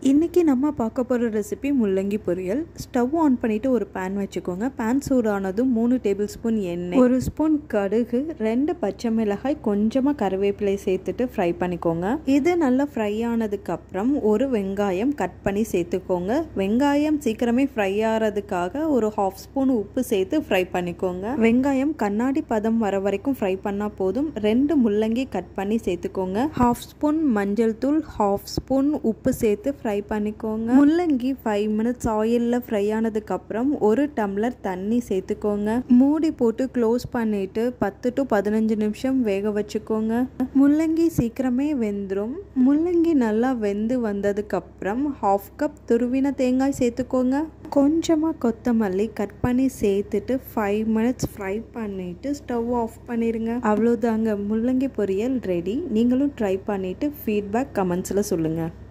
இன்றைக்கி நம்ம பார்க்க போகிற ரெசிபி முள்ளங்கி பொரியல் ஸ்டவ் ஆன் பண்ணிவிட்டு ஒரு பேன் வச்சுக்கோங்க பேன் சூடானதும் மூணு டேபிள் ஸ்பூன் எண்ணெய் ஒரு ஸ்பூன் கடுகு ரெண்டு பச்சை மிளகாய் கொஞ்சமாக கருவேப்பிலை சேர்த்துட்டு ஃப்ரை பண்ணிக்கோங்க இது நல்லா ஃப்ரை ஆனதுக்கப்புறம் ஒரு வெங்காயம் கட் பண்ணி சேர்த்துக்கோங்க வெங்காயம் சீக்கிரமே ஃப்ரை ஆகிறதுக்காக ஒரு ஹாஃப் ஸ்பூன் உப்பு சேர்த்து ஃப்ரை பண்ணிக்கோங்க வெங்காயம் கண்ணாடி பதம் வர வரைக்கும் ஃப்ரை பண்ணால் போதும் ரெண்டு முள்ளங்கி கட் பண்ணி சேர்த்துக்கோங்க ஹாஃப் ஸ்பூன் மஞ்சள் தூள் ஹாஃப் ஸ்பூன் உப்பு சேர்த்து ஃப்ரை பண்ணிக்கோங்க முள்ளங்கி ஃபைவ் மினிட்ஸ் ஆயிலில் ஃப்ரை ஆனதுக்கப்புறம் ஒரு டம்ளர் தண்ணி சேர்த்துக்கோங்க மூடி போட்டு க்ளோஸ் பண்ணிட்டு பத்து டு பதினஞ்சு நிமிஷம் வேக வச்சுக்கோங்க முள்ளங்கி சீக்கிரமே வெந்துடும் முள்ளங்கி நல்லா வெந்து வந்ததுக்கப்புறம் ஹாஃப் கப் துருவின தேங்காய் சேர்த்துக்கோங்க கொஞ்சமாக கொத்தமல்லி கட் பண்ணி சேர்த்துட்டு ஃபைவ் மினிட்ஸ் ஃப்ரை பண்ணிவிட்டு ஸ்டவ் ஆஃப் பண்ணிடுங்க அவ்வளோதாங்க முள்ளங்கி பொரியல் ரெடி நீங்களும் ட்ரை பண்ணிவிட்டு ஃபீட்பேக் கமெண்ட்ஸில் சொல்லுங்கள்